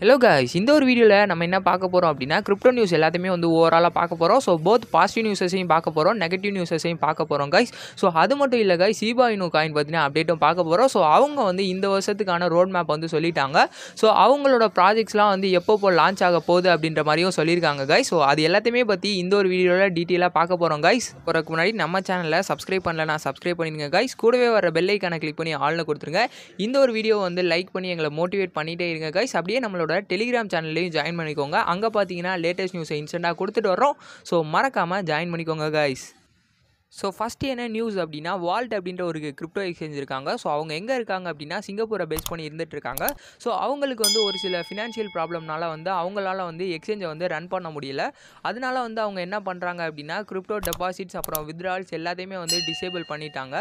hello guys இந்த ஒரு வீடியோவில் நம்ம என்ன பார்க்க போகிறோம் அப்படின்னா கிரிப்டோ நியூஸ் எல்லாத்தையுமே வந்து ஓவராலாக பார்க்க போகிறோம் ஸோ போத் பாசிட்டிவ் நியூஸஸையும் பார்க்க போகிறோம் நெகட்டிவ் நியூஸஸையும் பார்க்க போகிறோம் guys ஸோ அது மட்டும் இல்லை guys சீபா இனு காயின் பார்த்தீங்கன்னா அப்டேட்டும் பார்க்க போகிறோம் ஸோ அவங்க வந்து இந்த வருஷத்துக்கான ரோட் மேப் வந்து சொல்லிட்டாங்க ஸோ அவங்களோட ப்ராஜெக்ட்ஸ்லாம் வந்து எப்போ லான்ச் ஆக போகுது அப்படின்ற மாதிரியும் சொல்லியிருக்காங்க guys ஸோ அது எல்லாத்தையுமே பற்றி இந்த ஒரு வீடியோவில் டீட்டெயிலாக பார்க்க போகிறோம் guys போகிறதுக்கு முன்னாடி நம்ம சேனலில் சப்ஸ்கிரைப் பண்ணலனா சப்ஸ்கிரைப் பண்ணிடுங்க guys கூடவே வர பெல் ஐக்கானை கிளிக் பண்ணி ஆள்னு கொடுத்துருங்க இந்த ஒரு வீடியோ வந்து லைக் பண்ணி எங்களை மோட்டிவேட் பண்ணிட்டே இருங்க guys அப்படியே நம்மளோட டெலிகிராம் சேனல்லையும் ஜாயின் பண்ணிக்கோங்க அங்கே பார்த்தீங்கன்னா லேட்டஸ்ட் நியூஸை இன்ஸ்டண்ட்டாக கொடுத்துட்டு வரோம் ஸோ மறக்காமல் ஜாயின் பண்ணிக்கோங்க guys ஸோ ஃபஸ்ட்டு என்ன நியூஸ் அப்படின்னா வால்ட் அப்படின்ற ஒரு கிரிப்டோ எக்ஸ்சேஞ்ச் இருக்காங்க ஸோ அவங்க எங்கே இருக்காங்க அப்படின்னா சிங்கப்பூரை பேஸ் பண்ணி இருந்துட்டு இருக்காங்க ஸோ அவங்களுக்கு வந்து ஒரு சில ஃபினான்ஷியல் ப்ராப்ளம்னால வந்து அவங்களால வந்து எக்ஸ்சேஞ்சை வந்து ரன் பண்ண முடியல அதனால வந்து அவங்க என்ன பண்ணுறாங்க அப்படின்னா கிரிப்டோ டெபாசிட்ஸ் அப்புறம் வித்ட்ரால்ஸ் எல்லாத்தையுமே வந்து டிசேபிள் பண்ணிட்டாங்க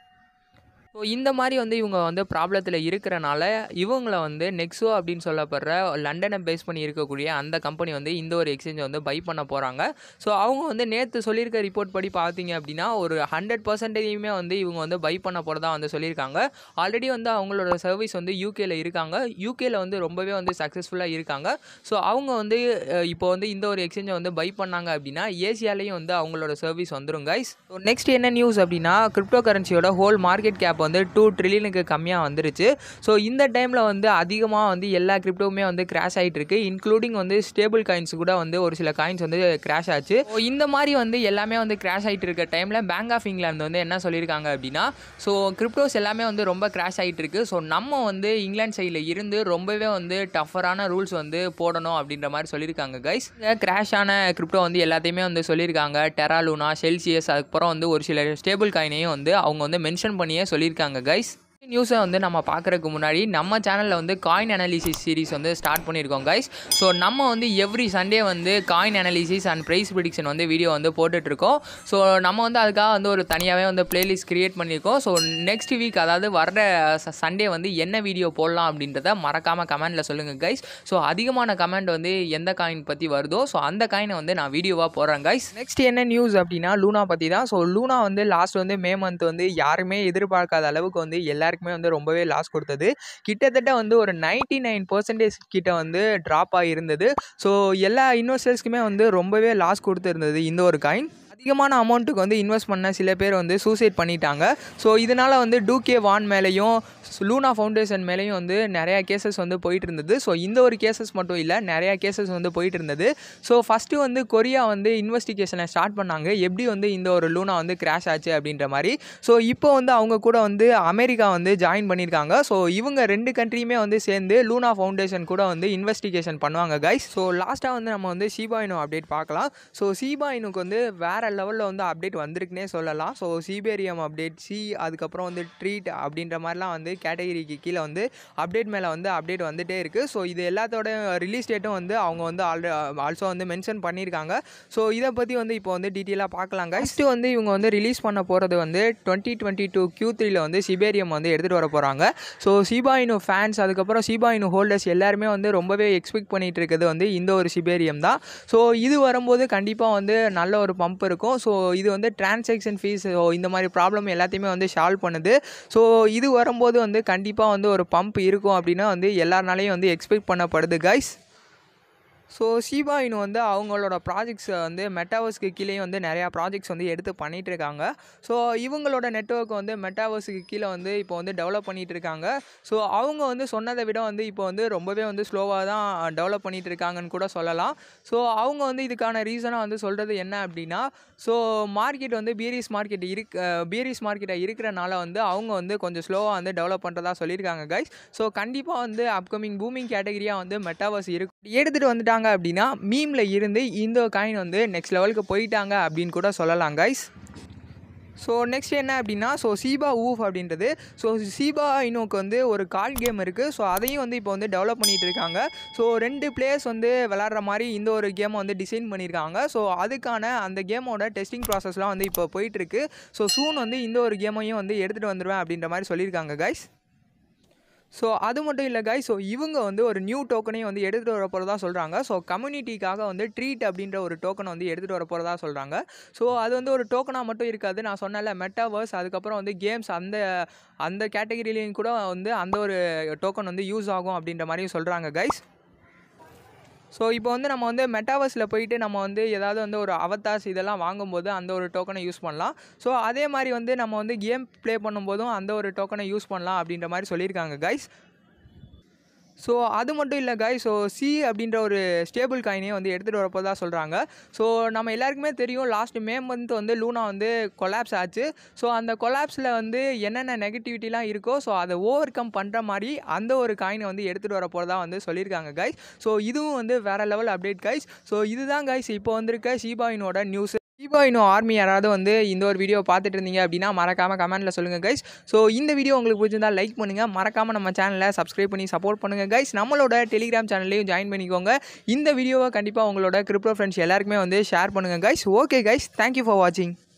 ஸோ இந்த மாதிரி வந்து இவங்க வந்து ப்ராப்ளத்தில் இருக்கிறனால இவங்கள வந்து நெக்ஸோ அப்படின்னு சொல்லப்படுற லண்டனை பேஸ் பண்ணி இருக்கக்கூடிய அந்த கம்பெனி வந்து இந்த ஒரு எக்ஸ்சேஞ்சை வந்து பை பண்ண போகிறாங்க ஸோ அவங்க வந்து நேற்று சொல்லியிருக்க ரிப்போர்ட் படி பார்த்தீங்க அப்படின்னா ஒரு ஹண்ட்ரட் பர்சன்டேஜுமே வந்து இவங்க வந்து பை பண்ண போகிறதா வந்து சொல்லியிருக்காங்க ஆல்ரெடி வந்து அவங்களோட சர்வீஸ் வந்து யூகேல இருக்காங்க யூகேல வந்து ரொம்பவே வந்து சக்ஸஸ்ஃபுல்லாக இருக்காங்க ஸோ அவங்க வந்து அஹ், இப்போ வந்து இந்த ஒரு எக்ஸ்சேஞ்சை வந்து பை பண்ணாங்க அப்படின்னா ஏசியாலேயும் வந்து அவங்களோட சர்வீஸ் வந்துடும் கைஸ் ஸோ நெக்ஸ்ட் என்ன நியூஸ் அப்படின்னா கிரிப்டோ கரன்சியோட ஹோல் மார்க்கெட் கேப் வந்து டூ ட்ரில்லியனுக்கு கம்மியாக வந்துருச்சு ஸோ இந்த டைமில் வந்து அதிகமாக வந்து எல்லா கிரிப்டோவுமே வந்து கிராஷ் ஆகிட்டு இருக்கு இன்க்ளூடிங் வந்து ஸ்டேபிள் காயின்ஸ் கூட வந்து ஒரு சில காயின்ஸ் வந்து கிராஷ் ஆச்சு ஸோ இந்த மாதிரி வந்து எல்லாமே வந்து கிராஷ் ஆகிட்டு இருக்க டைமில் பேங்க் ஆஃப் இங்கிலாந்து வந்து என்ன சொல்லியிருக்காங்க அப்படின்னா ஸோ கிரிப்டோஸ் எல்லாமே வந்து ரொம்ப கிராஷ் ஆகிட்டு இருக்கு ஸோ நம்ம வந்து இங்கிலாந்து சைடில் இருந்து ரொம்பவே வந்து டஃபரான ரூல்ஸ் வந்து போடணும் அப்படின்ற மாதிரி சொல்லியிருக்காங்க கைஸ் கிராஷ் ஆன கிரிப்டோ வந்து எல்லாத்தையுமே வந்து சொல்லியிருக்காங்க டெராலூனா செல்சியஸ் அதுக்கப்புறம் வந்து ஒரு சில ஸ்டேபிள் காயினையும் வந்து அவங்க வந்து மென்ஷன் பண்ணியே சொல்லியிருக்காங்க கைஸ் நியூஸை வந்து நம்ம பார்க்குறதுக்கு முன்னாடி நம்ம சேனலில் வந்து காயின் அனாலிசிஸ் சீரிஸ் வந்து ஸ்டார்ட் பண்ணியிருக்கோம் கைஸ் ஸோ நம்ம வந்து எவ்ரி சண்டே வந்து coin analysis and price prediction வந்து வீடியோ வந்து போட்டுட்ருக்கோம் ஸோ நம்ம வந்து அதுக்காக வந்து ஒரு தனியாகவே வந்து பிளேலிஸ்ட் க்ரியேட் பண்ணியிருக்கோம் ஸோ நெக்ஸ்ட் வீக் அதாவது வர்ற சண்டே வந்து என்ன வீடியோ போடலாம் அப்படின்றத மறக்காமல் கமெண்ட்டில் சொல்லுங்கள் கைஸ் ஸோ அதிகமான கமெண்ட் வந்து எந்த காயின் பற்றி வருதோ ஸோ அந்த காயினை வந்து நான் வீடியோவாக போடுறேன் கைஸ் நெக்ஸ்ட் என்ன நியூஸ் அப்படின்னா லூனா பற்றி தான் ஸோ லூனா வந்து லாஸ்ட் வந்து மே மந்த் வந்து யாருமே எதிர்பார்க்காத அளவுக்கு வந்து எல்லாருக்குமே வந்து ரொம்பவே லாஸ் கொடுத்தது கிட்டத்தட்ட வந்து ஒரு நைன்டி நைன் பர்சன்டேஜ் கிட்ட வந்து ட்ராப் ஆகியிருந்தது ஸோ எல்லா இன்வெஸ்டர்ஸ்க்குமே வந்து ரொம்பவே லாஸ் கொடுத்துருந்தது இந்த ஒரு காயின் அதிகமான அமௌண்ட்டுக்கு வந்து இன்வெஸ்ட் பண்ண சில பேர் வந்து சூசைட் பண்ணிட்டாங்க ஸோ இதனால் வந்து டூகே வான் மேலேயும் லூனா ஃபவுண்டேஷன் மேலேயும் வந்து நிறையா கேசஸ் வந்து போயிட்டு இருந்தது ஸோ இந்த ஒரு கேசஸ் மட்டும் இல்லை நிறையா கேசஸ் வந்து போயிட்டு இருந்தது ஸோ ஃபஸ்ட்டு வந்து கொரியா வந்து இன்வெஸ்டிகேஷனை ஸ்டார்ட் பண்ணாங்க எப்படி வந்து இந்த ஒரு லூனா வந்து கிராஷ் ஆச்சு அப்படின்ற மாதிரி ஸோ இப்போ வந்து அவங்க கூட வந்து அமெரிக்கா வந்து ஜாயின் பண்ணியிருக்காங்க ஸோ இவங்க ரெண்டு கண்ட்ரியுமே வந்து சேர்ந்து லூனா ஃபவுண்டேஷன் கூட வந்து இன்வெஸ்டிகேஷன் பண்ணுவாங்க கைஸ் ஸோ லாஸ்ட்டாக வந்து நம்ம வந்து சீபாயினோ அப்டேட் பார்க்கலாம் ஸோ சீபாயினுக்கு வந்து வேறு லெவலில் வந்து அப்டேட் வந்திருக்குனே சொல்லலாம் ஸோ சீபேரியம் அப்டேட் சி அதுக்கப்புறம் வந்து ட்ரீட் அப்படின்ற மாதிரிலாம் வந்து கேட்டகரிக்கு கீழே வந்து அப்டேட் மேலே வந்து அப்டேட் வந்துகிட்டே இருக்குது ஸோ இது எல்லாத்தோட ரிலீஸ் டேட்டும் வந்து அவங்க வந்து ஆல்ரெ ஆல்சோ வந்து மென்ஷன் பண்ணியிருக்காங்க ஸோ இதை பற்றி வந்து இப்போ வந்து டீட்டெயிலாக பார்க்கலாங்க ஃபஸ்ட்டு வந்து இவங்க வந்து ரிலீஸ் பண்ண போகிறது வந்து டுவெண்ட்டி டுவெண்ட்டி டூ கியூ த்ரீல வந்து சிபேரியம் வந்து எடுத்துகிட்டு வர போகிறாங்க ஸோ சீபாயினு ஃபேன்ஸ் அதுக்கப்புறம் சீபாயினு ஹோல்டர்ஸ் எல்லாருமே வந்து ரொம்பவே எக்ஸ்பெக்ட் பண்ணிட்டு இருக்கிறது வந்து இந்த ஒரு சிபேரியம் தான் ஸோ இது வரும்போது கண்டிப்பாக வந்து நல்ல ஒரு பம்ப் இருக்கும் ஸோ இது வந்து டிரான்சாக்ஷன் ஃபீஸ் ஸோ இந்த மாதிரி ப்ராப்ளம் எல்லாத்தையுமே வந்து சால்வ் பண்ணுது ஸோ இது வரும்போது வந்து கண்டிப்பாக வந்து ஒரு பம்ப் இருக்கும் அப்படின்னா வந்து எல்லாருனாலையும் வந்து எக்ஸ்பெக்ட் பண்ணப்படுது கைஸ் ஸோ சீபா இனு வந்து அவங்களோட ப்ராஜெக்ட்ஸ் வந்து மெட்டாவர்ஸ்க்கு கீழே வந்து நிறையா ப்ராஜெக்ட்ஸ் வந்து எடுத்து பண்ணிகிட்டு இருக்காங்க ஸோ இவங்களோட நெட்ஒர்க் வந்து மெட்டாவர்ஸுக்கு கீழே வந்து இப்போ வந்து டெவலப் பண்ணிகிட்டு இருக்காங்க ஸோ அவங்க வந்து சொன்னதை விட வந்து இப்போ வந்து ரொம்பவே வந்து ஸ்லோவாக தான் டெவலப் பண்ணிகிட்டு இருக்காங்கன்னு கூட சொல்லலாம் ஸோ அவங்க வந்து இதுக்கான ரீசனாக வந்து சொல்கிறது என்ன அப்படின்னா ஸோ மார்க்கெட் வந்து பியரிஸ் மார்க்கெட் இருக்க பியரிஸ் மார்க்கெட்டாக இருக்கிறனால வந்து அவங்க வந்து கொஞ்சம் ஸ்லோவாக வந்து டெவலப் பண்ணுறதா சொல்லியிருக்காங்க கைஸ் ஸோ கண்டிப்பாக வந்து அப்கமிங் பூமிங் கேட்டகரியாக வந்து மெட்டாவர்ஸ் இருக்கு எடுத்துகிட்டு வந்துட்டாங்க அப்படின்னா மீமில் இருந்து இந்த காயின் வந்து நெக்ஸ்ட் லெவலுக்கு போயிட்டாங்க அப்படின்னு கூட சொல்லலாம் கைஸ் ஸோ நெக்ஸ்ட் என்ன அப்படின்னா ஸோ சீபா ஊஃப் அப்படின்றது ஸோ சீபா இனோக்கு வந்து ஒரு கால் கேம் இருக்குது ஸோ அதையும் வந்து இப்போ வந்து டெவலப் பண்ணிகிட்டு இருக்காங்க ஸோ ரெண்டு பிளேயர்ஸ் வந்து விளாட்ற மாதிரி இந்த ஒரு கேமை வந்து டிசைன் பண்ணியிருக்காங்க ஸோ அதுக்கான அந்த கேமோட டெஸ்டிங் ப்ராசஸ்லாம் வந்து இப்போ போயிட்டுருக்கு ஸோ சூன் வந்து இந்த ஒரு கேமையும் வந்து எடுத்துகிட்டு வந்துடுவேன் அப்படின்ற மாதிரி சொல்லியிருக்காங்க கைஸ் ஸோ அது மட்டும் இல்லை காய் ஸோ இவங்க வந்து ஒரு நியூ டோக்கனையும் வந்து எடுத்துகிட்டு வர போகிறதா சொல்கிறாங்க ஸோ கம்யூனிட்டிக்காக வந்து ட்ரீட் அப்படின்ற ஒரு டோக்கனை வந்து எடுத்துகிட்டு வர போகிறதா சொல்கிறாங்க ஸோ அது வந்து ஒரு டோக்கனாக மட்டும் இருக்காது நான் சொன்னல மெட்டாவர்ஸ் அதுக்கப்புறம் வந்து கேம்ஸ் அந்த அந்த கேட்டகரியிலையும் கூட வந்து அந்த ஒரு டோக்கன் வந்து யூஸ் ஆகும் அப்படின்ற மாதிரியும் சொல்கிறாங்க கைஸ் ஸோ இப்போ வந்து நம்ம வந்து மெட்டாவர்ஸில் போயிட்டு நம்ம வந்து ஏதாவது வந்து ஒரு அவதாஸ் இதெல்லாம் வாங்கும்போது அந்த ஒரு டோக்கனை யூஸ் பண்ணலாம் ஸோ அதே மாதிரி வந்து நம்ம வந்து கேம் ப்ளே பண்ணும்போதும் அந்த ஒரு டோக்கனை யூஸ் பண்ணலாம் அப்படின்ற மாதிரி சொல்லியிருக்காங்க கைஸ் ஸோ அது மட்டும் இல்லை காய் ஸோ சி அப்படின்ற ஒரு ஸ்டேபிள் காயினே வந்து எடுத்துகிட்டு வரப்போ தான் சொல்கிறாங்க ஸோ நம்ம எல்லாருக்குமே தெரியும் லாஸ்ட் மே மந்த் வந்து லூனா வந்து கொலாப்ஸ் ஆச்சு ஸோ அந்த கொலாப்ஸில் வந்து என்னென்ன நெகட்டிவிட்டிலாம் இருக்கோ ஸோ அதை ஓவர் கம் பண்ணுற மாதிரி அந்த ஒரு காயினை வந்து எடுத்துகிட்டு வர போகிறதா வந்து சொல்லியிருக்காங்க கைஸ் ஸோ இதுவும் வந்து வேறு லெவல் அப்டேட் கைஸ் ஸோ இதுதான் கைஸ் இப்போ வந்திருக்க ஷீபாயினோட நியூஸ் ஷீபாயினோ ஆர்மி யாராவது வந்து இந்த ஒரு வீடியோ பார்த்துட்டு இருந்தீங்க அப்படின்னா மறக்காமல் கமெண்ட்டில் சொல்லுங்கள் கைஸ் ஸோ இந்த வீடியோ உங்களுக்கு பிடிச்சிருந்தா லைக் பண்ணுங்கள் மறக்காமல் நம்ம சேனலை சப்ஸ்கிரைப் பண்ணி சப்போர்ட் பண்ணுங்கள் கைஸ் நம்மளோட டெலிகிராம் சேனல்லையும் ஜாயின் பண்ணிக்கோங்க இந்த வீடியோவை கண்டிப்பாக உங்களோட கிரிப்டோ ஃப்ரெண்ட்ஸ் எல்லாருக்குமே வந்து ஷேர் பண்ணுங்கள் guys okay guys thank you for வாட்சிங்